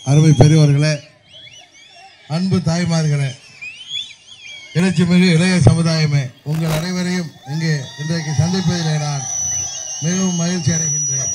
அருமை பெரியவர்களே அன்பு தாய்மார்களே இலட்சிமிகு இளைய சமுதாயமே உங்கள் அனைவரையும் இங்கே இன்றைக்கு சந்திப்பதிலே நான் மிகவும் மகிழ்ச்சி அடைகின்றேன்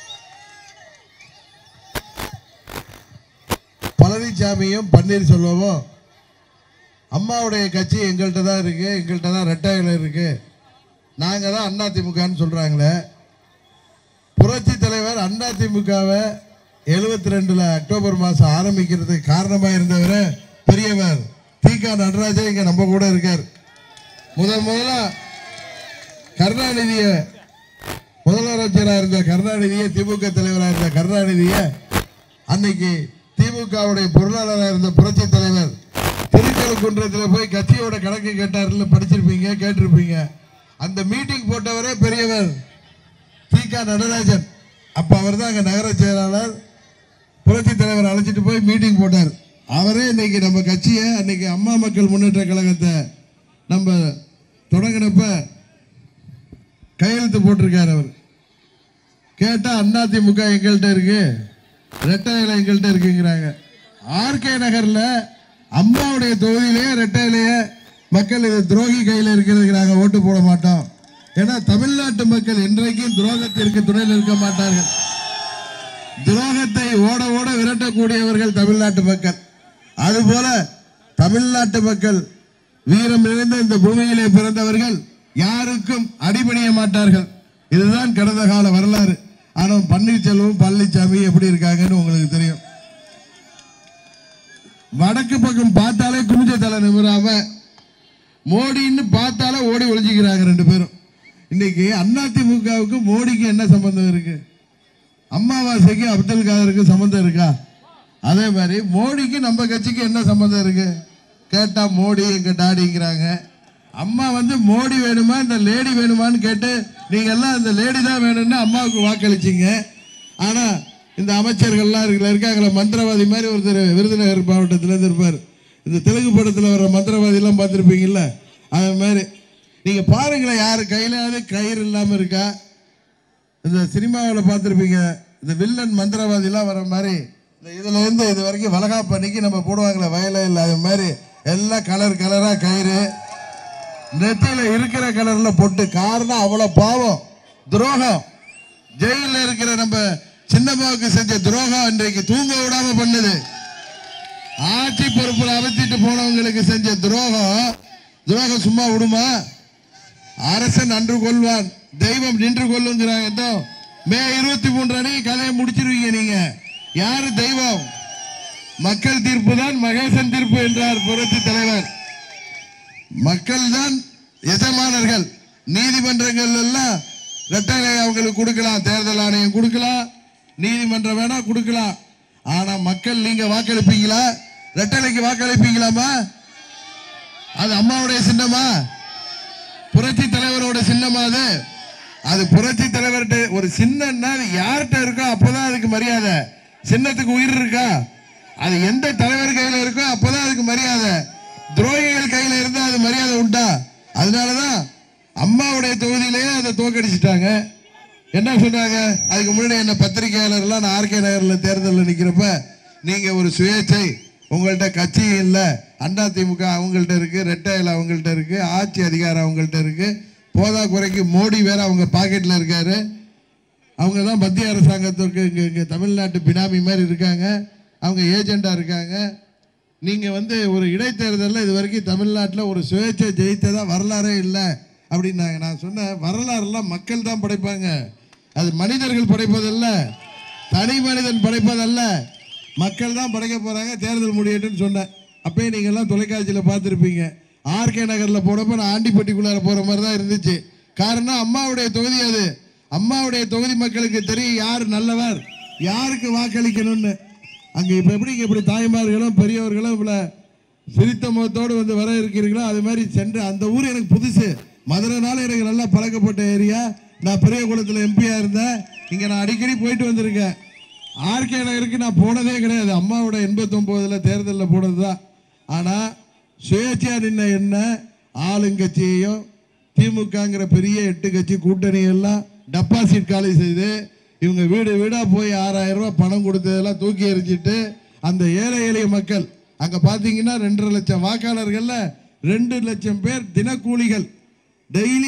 பழனிசாமியும் பன்னீர்செல்வமும் அம்மாவுடைய கட்சி எங்கள்கிட்ட தான் இருக்கு எங்கள்கிட்ட தான் ரெட்டாயில இருக்கு நாங்கள் தான் அதிமுகன்னு சொல்றாங்களே புரட்சி தலைவர் அதிமுகவை எழுபத்தி ரெண்டுல அக்டோபர் மாசம் ஆரம்பிக்கிறதுக்கு காரணமா இருந்தவர் பெரியவர் திக நடராஜன் இங்க நம்ம கூட இருக்கார் முதல் முதலா கருணாநிதிய முதலமைச்சராக இருந்த கருணாநிதியை திமுக தலைவராக இருந்த கருணாநிதியை அன்னைக்கு திமுகவுடைய பொருளாளராக இருந்த புரட்சி தலைவர் திருக்கழுக்குன்றத்தில் போய் கட்சியோட கணக்கு கேட்டார்ல படிச்சிருப்பீங்க கேட்டிருப்பீங்க அந்த மீட்டிங் போட்டவரே பெரியவர் திக நடராஜன் அப்ப அவர் தான் அங்க நகர செயலாளர் புரட்சி தலைவர் அழைச்சிட்டு போய் மீட்டிங் போட்டார் அவரே இன்னைக்கு நம்ம கட்சியை அன்னைக்கு அம்மா மக்கள் முன்னேற்ற கழகத்தை நம்ம தொடங்கினப்ப கையெழுத்து போட்டிருக்காரு அவர் கேட்டா அதிமுக எங்கள்கிட்ட இருக்கு ரெட்டையில எங்கள்கிட்ட இருக்குங்கிறாங்க ஆர்கே நகர்ல அம்மாவுடைய தொகுதியிலேயே ரெட்டையிலேயே மக்கள் இது துரோகி கையில் இருக்கிறதுக்கு நாங்கள் ஓட்டு போட மாட்டோம் ஏன்னா தமிழ்நாட்டு மக்கள் என்றைக்கும் துரோகத்திற்கு துணையில் இருக்க மாட்டார்கள் துரோகத்தை ஓட ஓட விரட்டக்கூடியவர்கள் தமிழ்நாட்டு மக்கள் அதுபோல தமிழ்நாட்டு மக்கள் வீரம் நிறைந்த இந்த பூமியிலே பிறந்தவர்கள் யாருக்கும் அடிபணிய மாட்டார்கள் இதுதான் கடந்த கால வரலாறு ஆனா பன்னீர்செல்வம் பழனிசாமி எப்படி இருக்காங்கன்னு உங்களுக்கு தெரியும் வடக்கு பக்கம் பார்த்தாலே குமிஞ்ச தலை நிமிராம மோடின்னு பார்த்தாலே ஓடி ஒளிஞ்சுக்கிறாங்க ரெண்டு பேரும் இன்னைக்கு அதிமுகவுக்கு மோடிக்கு என்ன சம்பந்தம் இருக்கு அம்மாவாசைக்கு அப்துல் காதருக்கு சம்பந்தம் இருக்கா அதே மாதிரி மோடிக்கு நம்ம கட்சிக்கு என்ன சம்பந்தம் இருக்கு கேட்டா மோடி எங்க டாடிங்கிறாங்க அம்மா வந்து மோடி வேணுமா இந்த லேடி வேணுமான்னு கேட்டு நீங்க எல்லாம் இந்த லேடி தான் வேணும்னு அம்மாவுக்கு வாக்களிச்சீங்க ஆனா இந்த அமைச்சர்கள்லாம் இருக்குல்ல இருக்காங்களே மந்திரவாதி மாதிரி ஒருத்தர் விருதுநகர் மாவட்டத்திலேருந்து இருப்பார் இந்த தெலுங்கு படத்தில் வர்ற மந்திரவாதி எல்லாம் பார்த்துருப்பீங்கல்ல அது மாதிரி நீங்க பாருங்களேன் யார் கையிலாவது கயிறு இல்லாம இருக்கா இந்த சினிமாவில் பார்த்துருப்பீங்க இந்த வில்லன் மந்திரவாதிலாம் வர மாதிரி இந்த இதுல இருந்து இது வரைக்கும் வளகாப்பு அன்னைக்கு நம்ம போடுவாங்களே வயலில் அது மாதிரி எல்லாம் கலர் கலரா கயிறு நெத்தியில இருக்கிற கலர்ல பொட்டு காரணம் அவ்வளவு பாவம் துரோகம் ஜெயில இருக்கிற நம்ம சின்னம்மாவுக்கு செஞ்ச துரோகம் இன்றைக்கு தூங்க விடாம பண்ணுது ஆட்சி பொறுப்புல அமைச்சிட்டு போனவங்களுக்கு செஞ்ச துரோகம் துரோகம் சும்மா விடுமா அரசன் அன்று கொள்வான் தெய்வம் நின்று கொள்ளுங்கிறாங்க இதோ மே இருபத்தி மூன்று அன்னைக்கு கதையை முடிச்சிருவீங்க நீங்க யாரு தெய்வம் மக்கள் தீர்ப்பு தான் மகேசன் தீர்ப்பு என்றார் புரட்சி தலைவர் மக்கள் தான் எஜமானர்கள் நீதிமன்றங்கள் எல்லாம் ரெட்டலை அவங்களுக்கு கொடுக்கலாம் தேர்தல் ஆணையம் கொடுக்கலாம் நீதிமன்றம் வேணா கொடுக்கலாம் ஆனா மக்கள் நீங்க வாக்களிப்பீங்களா ரெட்டலைக்கு வாக்களிப்பீங்களாமா அது அம்மாவுடைய சின்னமா புரட்சி தலைவரோட சின்னமா அது அது புரட்சி தலைவர்கிட்ட ஒரு சின்னம்னா அது யார்கிட்ட இருக்கோ அப்பதான் அதுக்கு மரியாதை சின்னத்துக்கு உயிர் இருக்கா அது எந்த தலைவர் கையில இருக்கோ அப்பதான் அதுக்கு மரியாதை துரோகிகள் கையில இருந்தா அது மரியாதை உண்டா அதனாலதான் அம்மாவுடைய தொகுதியிலேயே அதை தோக்கடிச்சிட்டாங்க என்ன சொன்னாங்க அதுக்கு முன்னாடி என்ன பத்திரிகையாளர்லாம் நான் ஆர்கே நகர்ல தேர்தலில் நிக்கிறப்ப நீங்க ஒரு சுயேட்சை உங்கள்ட்ட கட்சி இல்ல அண்ணா திமுக அவங்கள்ட்ட இருக்கு ரெட்டையில் அவங்கள்ட்ட இருக்கு ஆட்சி அதிகாரம் அவங்கள்ட்ட இருக்கு போதா குறைக்கு மோடி வேற அவங்க பாக்கெட்ல இருக்காரு அவங்க தான் மத்திய அரசாங்கத்திற்கு இங்க இங்க தமிழ்நாட்டு பினாமி மாதிரி இருக்காங்க அவங்க ஏஜெண்டா இருக்காங்க நீங்க வந்து ஒரு இடைத்தேர்தலில் இது வரைக்கும் தமிழ்நாட்டில் ஒரு சுயேட்சை ஜெயித்ததா வரலாறே இல்லை அப்படின்னாங்க நான் சொன்னேன் வரலாறுலாம் மக்கள் தான் படைப்பாங்க அது மனிதர்கள் படைப்பதல்ல தனி மனிதன் படைப்பதல்ல மக்கள் தான் படைக்க போறாங்க தேர்தல் முடியட்டும்னு சொன்னேன் அப்பயே நீங்க எல்லாம் தொலைக்காட்சியில் பார்த்துருப்பீங்க ஆர்கே நகர்ல போனப்ப நான் ஆண்டிப்பட்டிக்குள்ளார போற மாதிரி தான் இருந்துச்சு காரணம் அம்மாவுடைய தொகுதி அது அம்மாவுடைய தொகுதி மக்களுக்கு தெரியும் யார் நல்லவர் யாருக்கு வாக்களிக்கணும்னு அங்க இப்ப எப்படி இங்க இப்படி தாய்மார்களும் பெரியவர்களும் இவ்வளவு சிரித்த முகத்தோடு வந்து வர இருக்கிறீங்களோ அது மாதிரி சென்று அந்த ஊர் எனக்கு புதுசு மதுரைனால எனக்கு நல்லா பழக்கப்பட்ட ஏரியா நான் பெரிய குளத்தில் எம்பியா இருந்தேன் இங்க நான் அடிக்கடி போயிட்டு வந்திருக்கேன் ஆர்கே நகருக்கு நான் போனதே கிடையாது அம்மாவோட எண்பத்தொம்போதுல தேர்தலில் போனது தான் ஆனால் சுயேட்சையா நின்ன என்ன ஆளுங்கட்சியையும் திமுகங்கிற பெரிய எட்டு கட்சி கூட்டணி எல்லாம் டெபாசிட் காலி செய்து இவங்க வீடு வீடா போய் ஆறாயிரம் ரூபாய் பணம் கொடுத்ததெல்லாம் தூக்கி எறிஞ்சிட்டு அந்த ஏழை எளிய மக்கள் அங்க பாத்தீங்கன்னா ரெண்டரை லட்சம் வாக்காளர்கள்ல ரெண்டு லட்சம் பேர் தினக்கூலிகள் டெய்லி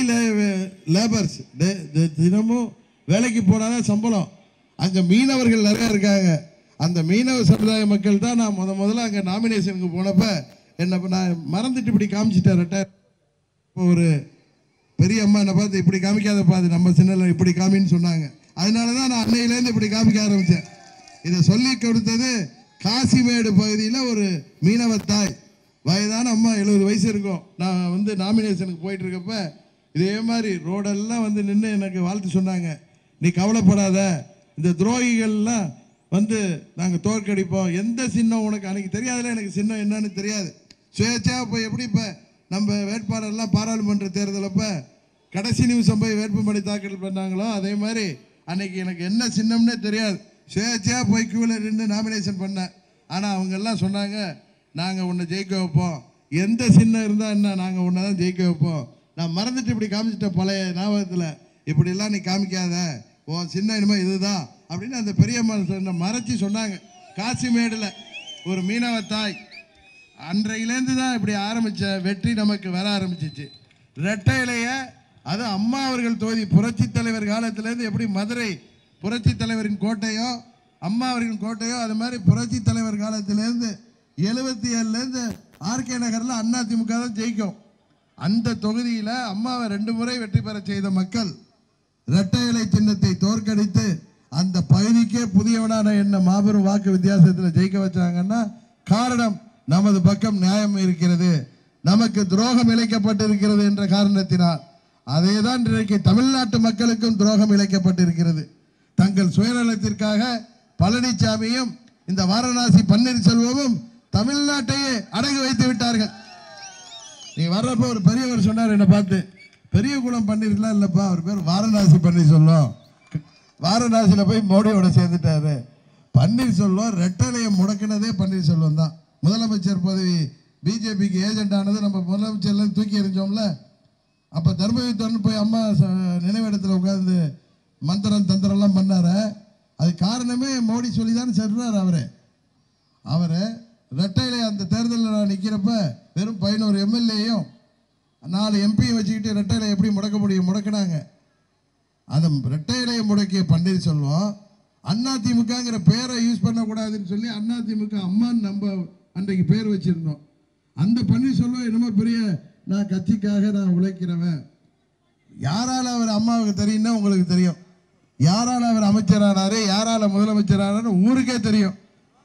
லேபர்ஸ் தினமும் வேலைக்கு போனாதான் சம்பளம் அங்க மீனவர்கள் நிறைய இருக்காங்க அந்த மீனவ சமுதாய மக்கள் தான் நான் முத முதல்ல அங்க நாமினேஷனுக்கு போனப்ப என்ன நான் மறந்துட்டு இப்படி காமிச்சிட்டேன் ரிட்டையர் இப்போ ஒரு பெரிய அம்மா என்னை பார்த்து இப்படி காமிக்காதப்பா அது நம்ம சின்னல இப்படி காமின்னு சொன்னாங்க அதனால தான் நான் அன்னையிலேருந்து இப்படி காமிக்க ஆரம்பித்தேன் இதை சொல்லி கொடுத்தது காசிமேடு பகுதியில் ஒரு மீனவ தாய் வயதான அம்மா எழுபது வயசு இருக்கும் நான் வந்து நாமினேஷனுக்கு போயிட்டு இருக்கப்ப இதே மாதிரி ரோடெல்லாம் வந்து நின்று எனக்கு வாழ்த்து சொன்னாங்க நீ கவலைப்படாத இந்த துரோகிகள்லாம் வந்து நாங்கள் தோற்கடிப்போம் எந்த சின்னம் உனக்கு அன்னைக்கு தெரியாதுல எனக்கு சின்னம் என்னன்னு தெரியாது சுயேட்சையாக இப்போ எப்படி இப்போ நம்ம வேட்பாளர்லாம் பாராளுமன்ற தேர்தலப்ப கடைசி நிமிஷம் போய் வேட்புமனு தாக்கல் பண்ணாங்களோ அதே மாதிரி அன்னைக்கு எனக்கு என்ன சின்னம்னே தெரியாது சுயேட்சையாக போய் கியூவில் நின்று நாமினேஷன் பண்ணேன் ஆனால் அவங்க எல்லாம் சொன்னாங்க நாங்கள் உன்னை ஜெயிக்க வைப்போம் எந்த சின்னம் இருந்தால் என்ன நாங்கள் உன்னை தான் ஜெயிக்க வைப்போம் நான் மறந்துட்டு இப்படி காமிச்சிட்டேன் பழைய ஞாபகத்தில் இப்படிலாம் நீ காமிக்காத உன் சின்ன இனிமே இதுதான் அப்படின்னு அந்த பெரியம்மா சொன்ன மறைச்சி சொன்னாங்க காசிமேடில் ஒரு மீனவ தாய் அன்றையிலேருந்து தான் இப்படி ஆரம்பிச்ச வெற்றி நமக்கு வர ஆரம்பிச்சிச்சு ரெட்டை இலைய அது அம்மா அவர்கள் தொகுதி புரட்சி தலைவர் காலத்திலேருந்து எப்படி மதுரை புரட்சி தலைவரின் கோட்டையோ அம்மா அவர்களின் கோட்டையோ அது மாதிரி புரட்சி தலைவர் காலத்திலேருந்து எழுபத்தி ஏழுலேருந்து ஆர்கே நகரில் அதிமுக தான் ஜெயிக்கும் அந்த தொகுதியில் அம்மாவை ரெண்டு முறை வெற்றி பெற செய்த மக்கள் இரட்டை இலை சின்னத்தை தோற்கடித்து அந்த பகுதிக்கே புதியவனான என்ன மாபெரும் வாக்கு வித்தியாசத்தில் ஜெயிக்க வச்சாங்கன்னா காரணம் நமது பக்கம் நியாயம் இருக்கிறது நமக்கு துரோகம் இழைக்கப்பட்டிருக்கிறது என்ற காரணத்தினால் அதே தான் இன்றைக்கு தமிழ்நாட்டு மக்களுக்கும் துரோகம் இழைக்கப்பட்டிருக்கிறது தங்கள் சுயநலத்திற்காக பழனிசாமியும் இந்த வாரணாசி பன்னீர்செல்வமும் தமிழ்நாட்டையே அடகு வைத்து விட்டார்கள் நீங்க வர்றப்ப ஒரு பெரியவர் சொன்னார் என்னை பார்த்து பெரிய குளம் பன்னீர்லாம் இல்லப்பா அவர் பேர் வாரணாசி பன்னீர்செல்வம் வாரணாசியில போய் மோடியோட சேர்ந்துட்டாரு பன்னீர்செல்வம் ரெட்டலையை முடக்கினதே பன்னீர்செல்வம் தான் முதலமைச்சர் பதவி பிஜேபிக்கு ஏஜென்ட் ஆனது நம்ம முதலமைச்சர்ல தூக்கி எறிஞ்சோம்ல அப்ப தர்மயுத்தம்னு போய் அம்மா ச- நினைவிடத்துல உட்கார்ந்து மந்திரம் தந்திரம்லாம் பண்ணாரு அது காரணமே மோடி சொல்லி தான் சொல்றாரு அவரு அவரை ரெட்டையில அந்த தேர்தலில் நான் நிற்கிறப்ப வெறும் பதினோரு எம்எல்ஏயும் நாலு எம்பியும் வச்சுக்கிட்டு ரெட்டையில எப்படி முடக்க முடியும் முடக்கினாங்க அந்த ரெட்டையிலையை முடக்கிய பன்னீர்செல்வம் அதிமுகங்கிற பேரை யூஸ் பண்ணக்கூடாதுன்னு சொல்லி அதிமுக அம்மான்னு நம்ம அன்றைக்கு பேர் வச்சிருந்தோம் அந்த பன்னீர்செல்வம் என்னமோ பெரிய நான் கட்சிக்காக நான் உழைக்கிறவன் யாரால அவர் அம்மாவுக்கு தெரியும்னா உங்களுக்கு தெரியும் யாரால அவர் அமைச்சரானாரு யாரால முதலமைச்சரானாரு ஊருக்கே தெரியும்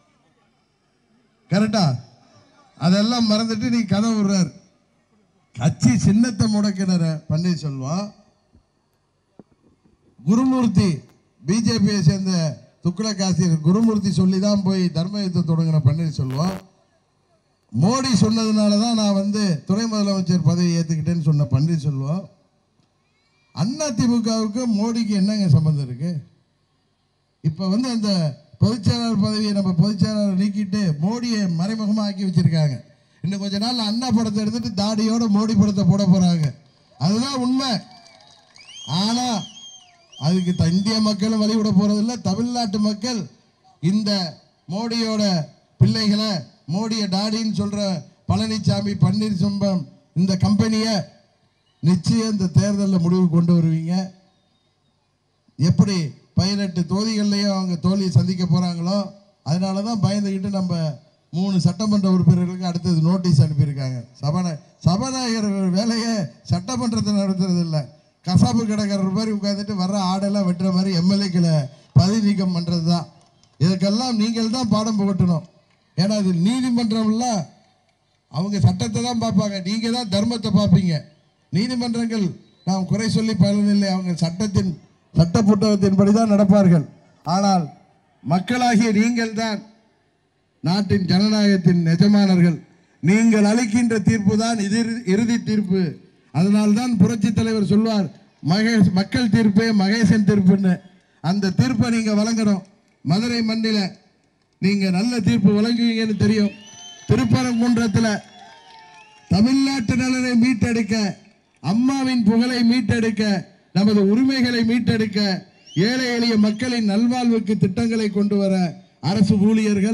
கரெக்டா அதெல்லாம் மறந்துட்டு நீ கதை விடுறாரு கட்சி சின்னத்தை முடக்கினர பன்னீர்செல்வம் குருமூர்த்தி பிஜேபியை சேர்ந்த துக்ளக் ஆசிரியர் குருமூர்த்தி சொல்லி தான் போய் தர்ம யுத்தம் தொடங்கின பன்னீர்செல்வம் மோடி சொன்னதுனால தான் நான் வந்து துணை முதலமைச்சர் பதவி ஏற்றுக்கிட்டேன்னு சொன்ன பன்னீர்செல்வம் அதிமுகவுக்கு மோடிக்கு என்னங்க சம்பந்தம் இருக்கு இப்போ வந்து அந்த பொதுச்செயலாளர் பதவியை நம்ம பொதுச்செயலாளர் நீக்கிட்டு மோடியை மறைமுகமாக ஆக்கி வச்சிருக்காங்க இன்னும் கொஞ்ச நாள் அண்ணா படத்தை எடுத்துட்டு தாடியோட மோடி படத்தை போட போறாங்க அதுதான் உண்மை ஆனா அதுக்கு த- இந்திய மக்களும் வழிவிட போறதில்ல தமிழ்நாட்டு மக்கள் இந்த மோடியோட பிள்ளைகளை மோடிய டாடின்னு சொல்ற பழனிசாமி பன்னீர்செல்வம் இந்த கம்பெனியை நிச்சயம் இந்த தேர்தலில் முடிவு கொண்டு வருவீங்க எப்படி பதினெட்டு தொகுதிகள்லையும் அவங்க தோல்வியை சந்திக்க போறாங்களோ அதனால தான் பயந்துக்கிட்டு நம்ம மூணு சட்டமன்ற உறுப்பினர்களுக்கு அடுத்தது நோட்டீஸ் அனுப்பியிருக்காங்க சபாநாய சபாநாயகர் வேலையை சட்டமன்றத்தை நடத்துறது இல்லை கசாப்பு கடைக்காரர் மாதிரி உட்காந்துட்டு வர்ற ஆடெல்லாம் வெட்டுற மாதிரி எம்எல்ஏக்களை பதவி நீக்கம் பண்ணுறது தான் இதுக்கெல்லாம் நீங்கள் தான் பாடம் புகட்டணும் ஏன்னா இது நீதிமன்றம்லாம் அவங்க சட்டத்தை தான் பார்ப்பாங்க நீங்க தான் தர்மத்தை பார்ப்பீங்க நீதிமன்றங்கள் நாம் குறை சொல்லி பலனில்லை அவங்க சட்டத்தின் சட்ட புத்தகத்தின்படி தான் நடப்பார்கள் ஆனால் மக்களாகிய நீங்கள் தான் நாட்டின் ஜனநாயகத்தின் எஜமானர்கள் நீங்கள் அளிக்கின்ற தீர்ப்பு தான் இது இறுதி தீர்ப்பு அதனால்தான் புரட்சி தலைவர் சொல்வார் மகேஷ் மக்கள் தீர்ப்பே மகேசன் தீர்ப்புன்னு அந்த தீர்ப்பை நீங்க வழங்கணும் மதுரை மண்ணில நீங்க நல்ல தீர்ப்பு வழங்குவீங்கன்னு தெரியும் திருப்பரங்குன்றத்துல தமிழ்நாட்டு நலனை மீட்டெடுக்க அம்மாவின் புகழை மீட்டெடுக்க நமது உரிமைகளை மீட்டெடுக்க ஏழை எளிய மக்களின் நல்வாழ்வுக்கு திட்டங்களை கொண்டு வர அரசு ஊழியர்கள்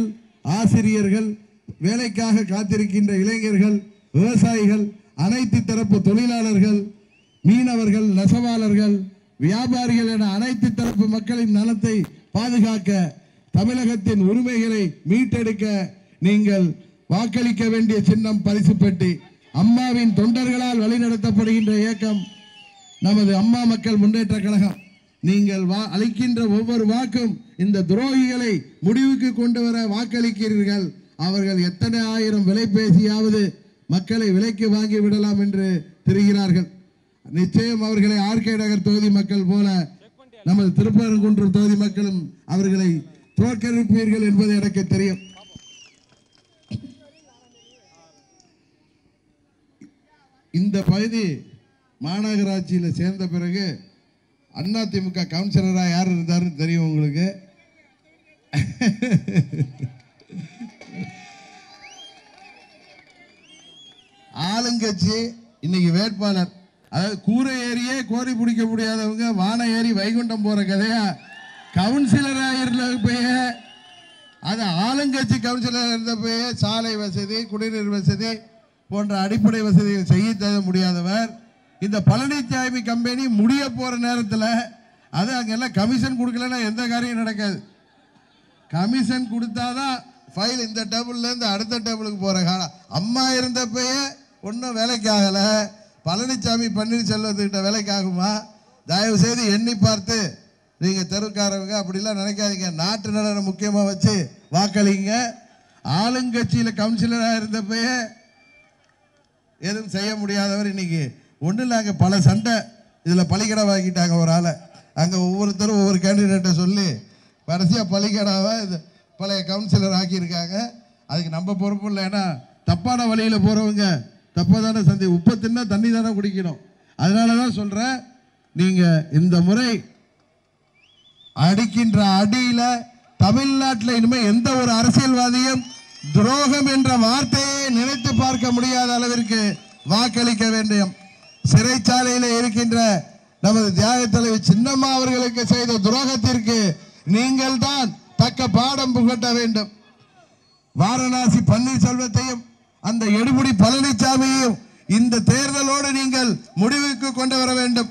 ஆசிரியர்கள் வேலைக்காக காத்திருக்கின்ற இளைஞர்கள் விவசாயிகள் அனைத்து தரப்பு தொழிலாளர்கள் மீனவர்கள் நெசவாளர்கள் வியாபாரிகள் என அனைத்து தரப்பு மக்களின் நலத்தை பாதுகாக்க தமிழகத்தின் உரிமைகளை மீட்டெடுக்க நீங்கள் வாக்களிக்க வேண்டிய சின்னம் பரிசு பெட்டி அம்மாவின் தொண்டர்களால் வழிநடத்தப்படுகின்ற இயக்கம் நமது அம்மா மக்கள் முன்னேற்ற கழகம் நீங்கள் வா அளிக்கின்ற ஒவ்வொரு வாக்கும் இந்த துரோகிகளை முடிவுக்கு கொண்டு வர வாக்களிக்கிறீர்கள் அவர்கள் எத்தனை ஆயிரம் விலை பேசியாவது மக்களை விலைக்கு வாங்கி விடலாம் என்று தெரிகிறார்கள் நிச்சயம் அவர்களை ஆர்கே நகர் தொகுதி மக்கள் போல நமது திருப்பரங்குன்றம் தொகுதி மக்களும் அவர்களை தோற்கடிப்பீர்கள் என்பது எனக்கு தெரியும் இந்த பகுதி மாநகராட்சியில் சேர்ந்த பிறகு அதிமுக கவுன்சிலராக யார் இருந்தாருன்னு தெரியும் உங்களுக்கு ஆளுங்கட்சி இன்னைக்கு வேட்பாளர் அதாவது கூரை ஏறியே கோரி பிடிக்க முடியாதவங்க வான ஏறி வைகுண்டம் போற கதையா கவுன்சிலராக இருந்தப்பய அது ஆளுங்கட்சி கவுன்சிலராக இருந்தப்பய சாலை வசதி குடிநீர் வசதி போன்ற அடிப்படை வசதிகள் செய்ய தர முடியாதவர் இந்த பழனிசாமி கம்பெனி முடிய போற நேரத்தில் அது அங்கெல்லாம் கமிஷன் கொடுக்கலன்னா எந்த காரியம் நடக்காது கமிஷன் கொடுத்தாதான் ஃபைல் இந்த டேபிள்ல இருந்து அடுத்த டேபிளுக்கு போற காலம் அம்மா இருந்தப்பயே ஒன்றும் வேலைக்கு ஆகல பழனிசாமி பன்னீர்செல்வத்துக்கிட்ட வேலைக்கு ஆகுமா தயவு செய்து எண்ணி பார்த்து நீங்க தெருக்காரவங்க அப்படிலாம் நினைக்காதீங்க நாட்டு நலனை முக்கியமா வச்சு வாக்களிங்க ஆளுங்கட்சியில கவுன்சிலராக இருந்தப்பயே எதுவும் செய்ய முடியாதவர் இன்னைக்கு ஒன்றும் இல்லை அங்கே பல சண்டை இதில் பலிக்கடை வாங்கிட்டாங்க ஒரு ஆளை அங்கே ஒவ்வொருத்தரும் ஒவ்வொரு கேண்டிடேட்டை சொல்லி கடைசியாக பலிக்கடாவை இது பழைய கவுன்சிலர் ஆக்கியிருக்காங்க அதுக்கு நம்ம பொறுப்பு இல்லை ஏன்னா தப்பான வழியில் போகிறவங்க தப்பாக தானே சந்தி உப்பை தின்னா தண்ணி தானே குடிக்கணும் அதனால தான் சொல்கிறேன் நீங்கள் இந்த முறை அடிக்கின்ற அடியில தமிழ்நாட்டில் இனிமே எந்த ஒரு அரசியல்வாதியும் துரோகம் என்ற வார்த்தையை நினைத்து பார்க்க முடியாத அளவிற்கு வாக்களிக்க வேண்டும் சிறைச்சாலையில் இருக்கின்ற நமது தியாக தலைவி சின்னம்மா அவர்களுக்கு செய்த துரோகத்திற்கு நீங்கள் தான் தக்க பாடம் புகட்ட வேண்டும் வாரணாசி பன்னீர்செல்வத்தையும் அந்த எடுபுடி பழனிசாமியையும் இந்த தேர்தலோடு நீங்கள் முடிவுக்கு கொண்டு வர வேண்டும்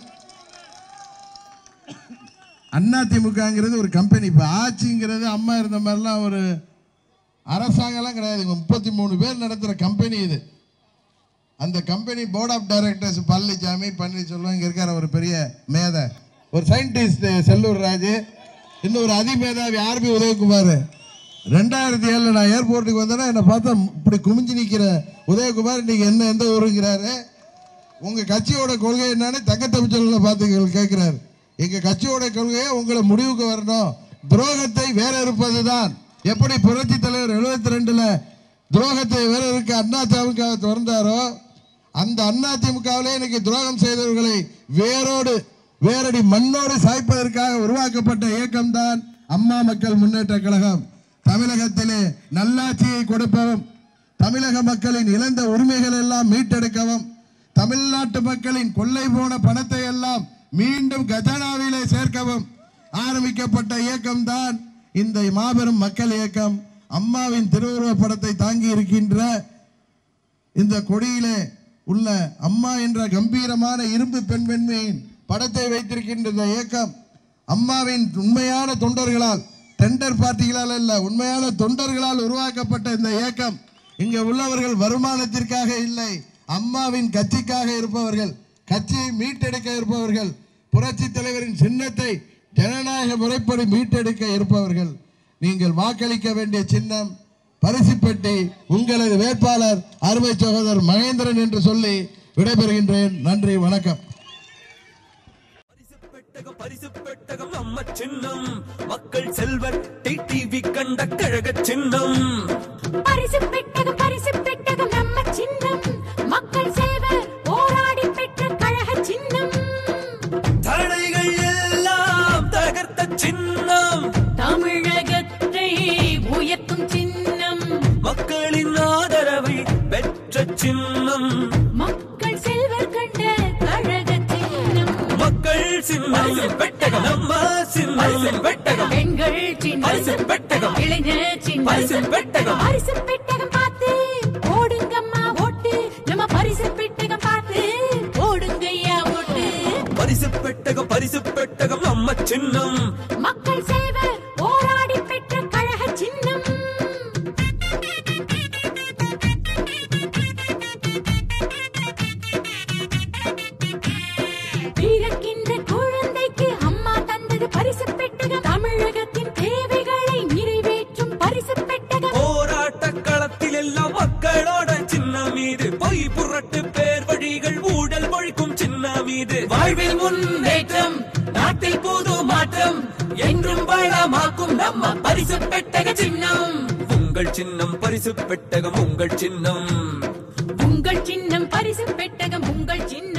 அதிமுகங்கிறது ஒரு கம்பெனி இப்போ ஆட்சிங்கிறது அம்மா இருந்த மாதிரிலாம் ஒரு அரசாங்கம்லாம் கிடையாது முப்பத்தி மூணு பேர் நடத்துகிற கம்பெனி இது அந்த company board of directors Palaniswami Panneerselvam இங்கே இருக்கிற ஒரு பெரிய மேதை ஒரு சயின்டிஸ்ட் செல்லூர் ராஜு இன்னும் ஒரு அதிமேதாவி ஆர்பி உதயகுமார் ரெண்டாயிரத்தி ஏழில் நான் ஏர்போர்ட்டுக்கு வந்தேன்னா என்னை பார்த்தா இப்படி குமிஞ்சு நிற்கிற உதயகுமார் இன்னைக்கு என்ன எந்த ஊருங்கிறாரு உங்க கட்சியோட கொள்கை என்னன்னு தங்க தமிழ்ச்சொல்ல பார்த்து கேட்கிறாரு எங்க கட்சியோட கொள்கையை உங்களை முடிவுக்கு வரணும் துரோகத்தை வேற இருப்பதுதான் எப்படி புரட்சி தலைவர் எழுபத்தி ரெண்டுல துரோகத்தை வேற இருக்க அண்ணா திமுக திறந்தாரோ அந்த அண்ணா திமுகவிலே இன்னைக்கு துரோகம் செய்தவர்களை வேரோடு வேரடி மண்ணோடு சாய்ப்பதற்காக உருவாக்கப்பட்ட இயக்கம்தான் அம்மா மக்கள் முன்னேற்ற கழகம் தமிழகத்திலே நல்லாட்சியை கொடுப்பவும் தமிழக மக்களின் இழந்த உரிமைகள் எல்லாம் மீட்டெடுக்கவும் தமிழ்நாட்டு மக்களின் கொள்ளை போன பணத்தை எல்லாம் மீண்டும் கஜானாவிலே சேர்க்கவும் ஆரம்பிக்கப்பட்ட இயக்கம்தான் இந்த மாபெரும் மக்கள் இயக்கம் அம்மாவின் திருவுருவப் படத்தை தாங்கி இருக்கின்ற இந்த கொடியிலே உள்ள அம்மா என்ற கம்பீரமான இரும்பு பெண் பெண்மையின் படத்தை வைத்திருக்கின்ற இந்த இயக்கம் அம்மாவின் உண்மையான தொண்டர்களால் டெண்டர் பார்ட்டிகளால் அல்ல உண்மையான தொண்டர்களால் உருவாக்கப்பட்ட இந்த இயக்கம் இங்கே உள்ளவர்கள் வருமானத்திற்காக இல்லை அம்மாவின் கட்சிக்காக இருப்பவர்கள் கட்சியை மீட்டெடுக்க இருப்பவர்கள் புரட்சி தலைவரின் சின்னத்தை ஜனநாயக முறைப்படி மீட்டெடுக்க இருப்பவர்கள் நீங்கள் வாக்களிக்க வேண்டிய சின்னம் பரிசு பெட்டி உங்களது வேட்பாளர் அருமை சகோதரர் மகேந்திரன் என்று சொல்லி விடைபெறுகின்றேன் நன்றி வணக்கம் பரிசு பெட்டகம் பரிசு பெட்டகம் நம்ம சின்னம் மக்கள் செல்வர் டிவி கண்ட கழக சின்னம் பரிசு பெட்டகம் பரிசு பெட்டகம் நம்ம சின்னம் மக்கள் செல்வர் போராடி பெற்ற கழக சின்னம் தடைகள் எல்லாம் தகர்த்த சின்னம் தமிழகத்தை உயர்த்தும் சின்னம் மக்களின் ஆதரவை பெற்ற சின்னம் மக்கள் செல்வர் கண்ட கழக சின்னம் மக்கள் சின்னம் பெட்டகம் நம்ம சின்னம் பெட்டகம் பெண்கள் பெண்கள் சின்னம் பரிசு பெட்டகம். இளைஞர் சின்னம் பரிசு பெட்டகம். பரிசு பெட்டகம் பார்த்து ஓடுங்கம்மா ஓட்டு நம்ம பரிசு பெட்டகம் பார்த்து ஓடுங்கய்யா ஓட்டு பரிசு பெட்டகம் பரிசு பெட்டகம் நம்ம சின்னம் மக்கள் சேவை போராடி பெற்ற கழக சின்னம் பிறக்கின்ற குழந்தைக்கு அம்மா தந்தது பரிசு பெட்டகம் தமிழகத்தின் தேவைகளை நிறைவேற்றும் பரிசு பெட்டகம் போராட்ட களத்தில் எல்லாம் மக்களோட சின்ன மீது பொய் புரட்டு பேர் வழிகள் ஊழல் ஒழிக்கும் சின்ன மீது வாழ்வில் முன்னேற்றம் நாட்டில் புது மாற்றம் என்றும் வளமாக்கும் நம்ம பரிசு பெட்டக சின்னம் உங்கள் சின்னம் பரிசு பெட்டகம் உங்கள் சின்னம் உங்கள் சின்னம் பரிசு பெட்டகம் உங்கள் சின்னம்